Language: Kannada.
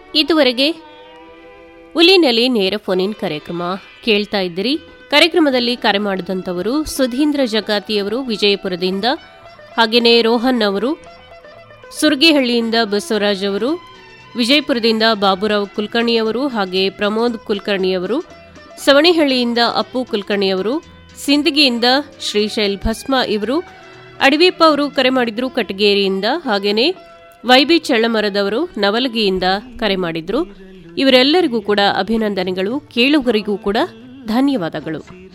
ಇದುವರೆಗೆ ಉಲಿನೆಲೆ ನೇರ ಫೋನಿನ್ ಕಾರ್ಯಕ್ರಮ ಕೇಳ್ತಾ ಇದ್ದೀರಿ ಕಾರ್ಯಕ್ರಮದಲ್ಲಿ ಕರೆ ಮಾಡಿದಂಥವರು ಸುಧೀಂದ್ರ ಜಗಾತಿಯವರು ವಿಜಯಪುರದಿಂದ ಹಾಗೆಯೇ ರೋಹನ್ ಅವರು ಸುರ್ಗಿಹಳ್ಳಿಯಿಂದ ಬಸವರಾಜ್ ಅವರು ವಿಜಯಪುರದಿಂದ ಬಾಬುರಾವ್ ಕುಲಕರ್ಣಿಯವರು ಹಾಗೆ ಪ್ರಮೋದ್ ಕುಲಕರ್ಣಿಯವರು ಸವಣಿಹಳ್ಳಿಯಿಂದ ಅಪ್ಪು ಕುಲಕರ್ಣಿಯವರು ಸಿಂದಗಿಯಿಂದ ಶ್ರೀಶೈಲ್ ಭಸ್ಮ ಇವರು ಅಡವಿಪ್ಪ ಅವರು ಕರೆ ಮಾಡಿದ್ರು ಕಟಗೇರಿಯಿಂದ ಹಾಗೇನೆ ವೈಬಿ ಚಳ್ಳಮರದವರು ನವಲಗಿಯಿಂದ ಕರೆ ಮಾಡಿದ್ರು ಇವರೆಲ್ಲರಿಗೂ ಕೂಡ ಅಭಿನಂದನೆಗಳು ಕೇಳುಗರಿಗೂ ಕೂಡ ಧನ್ಯವಾದಗಳು